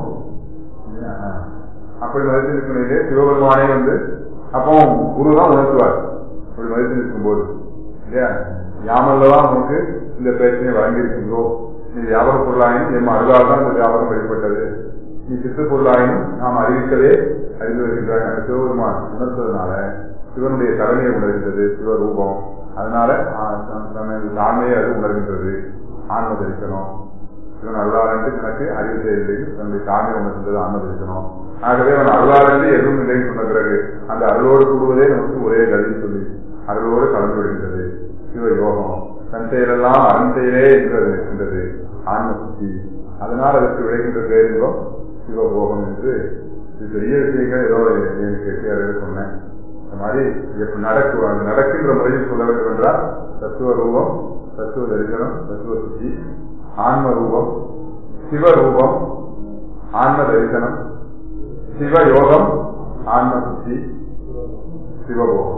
அப்படி மதித்து நிற்கும் நிலையிலே சிவபெருமானே வந்து அப்போ குரு தான் உணர்த்துவார் அப்படி மதித்து நிற்கும் போது இல்லையா யாமல்லவா நமக்கு இந்த பிரச்சனையை வழங்கியிருக்கின்றோம் நீ வியாபார பொருளாயினும் எம் அருளால் தான் இந்த வியாபாரம் வெளிப்பட்டது நீ சித்து பொருளாயினும் நாம் அறிவிக்கவே அறிந்து வருகின்றாங்க சிவபெருமான் உணர்த்ததுனால சிவனுடைய தலைமையை உணர்கின்றது சிவரூபம் அதனால தனது தாழ்மையை அது உணர்கின்றது ஆன்ம தரிசனம் இவன் அருளாளன்று எனக்கு அறிவு செய்யவில்லை தன்னுடைய தாழ்மை உணர்ந்தது ஆன்ம தரிசனம் ஆகவே அவன் அருளாளன்று எதுவும் இல்லைன்னு சொன்ன பிறகு அந்த அருளோடு கூடுவதே நமக்கு ஒரே கல்வி சொல்லி அருளோடு கலந்து விடுகின்றது சிவ யோகம் தன் செயலெல்லாம் அரண் செயலே என்று அது நிற்கின்றது ஆன்ம சுத்தி அதனால் அதற்கு விளைகின்ற பேரின்பம் சிவபோகம் என்று இது பெரிய விஷயங்கள் ஏதோ எனக்கு எட்டியார்கள் சொன்னேன் இந்த மாதிரி எப்படி நடக்கு அந்த நடக்கின்ற முறையில் சொல்ல வேண்டும் என்றால் தத்துவ ரூபம் தத்துவ தரிசனம் தத்துவ சுத்தி ஆன்ம ரூபம் சிவரூபம் ஆன்ம தரிசனம் சிவயோகம் ஆன்ம சுத்தி சிவபோகம்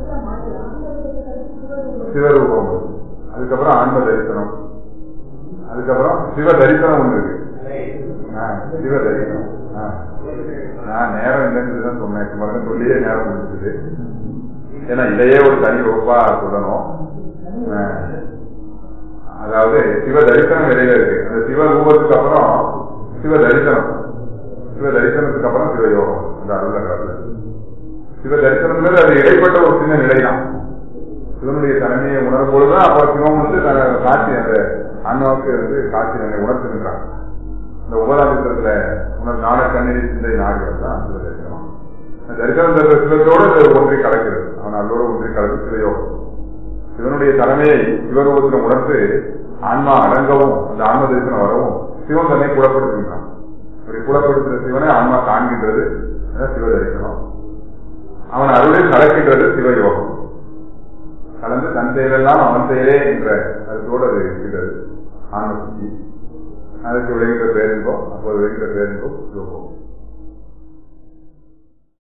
சிவரூபம் அதுக்கப்புறம் ஆன்ம தரிசனம் அதுக்கப்புறம் சிவ தரிசனம் ஒன்று இருக்கு சிவ தரிசனம் நான் நேரம் இல்லைன்னு தான் சொன்னேன் மருந்து சொல்லியே நேரம் முடிஞ்சது ஏன்னா இதையே ஒரு தனி வகுப்பா சொல்லணும் அதாவது சிவ தரிசனம் இடையில இருக்கு அந்த சிவ ரூபத்துக்கு அப்புறம் சிவ தரிசனம் சிவ தரிசனத்துக்கு அப்புறம் சிவயோகம் அந்த அருளகரத்துல சிவ தரிசனம்ங்கிறது அது இடைப்பட்ட ஒரு சின்ன நிலைதான் சிவனுடைய தலைமையை உணரும் பொழுதுதான் அப்ப சிவம் வந்து காட்சி அந்த அண்ணாவுக்கு வந்து காட்சி நம்மை உணர்த்துகின்றான் இந்த உபராஜத்துல உணர் நாட கண்ணீரி சிந்தை நாடுகள் தான் சிவ தரிசனம் அந்த தரிசனம் தருகிற சிவத்தோடு ஒன்றை கலக்கிறது அவன் அதோடு ஒன்றை கலந்து சிவயோகம் சிவனுடைய தலைமையை சிவரூபத்தில் உணர்ந்து ஆன்மா அடங்கவும் அந்த ஆன்ம தரிசனம் வரவும் சிவன் தன்னை குணப்படுத்துகின்றான் அப்படி குணப்படுத்துகிற சிவனை ஆன்மா காண்கின்றது சிவ தரிசனம் அவன் அருளில் கலக்கின்றது சிவயோகம் கலந்து தன் செயலெல்லாம் அவன் செயலே என்ற கருத்தோடு அது இருக்கின்றது ஆன்ம சுத்தி அதுக்கு விளைகின்ற பேரின்பம் அப்போது விளைகின்ற பேரின்பம் சிவபோகம்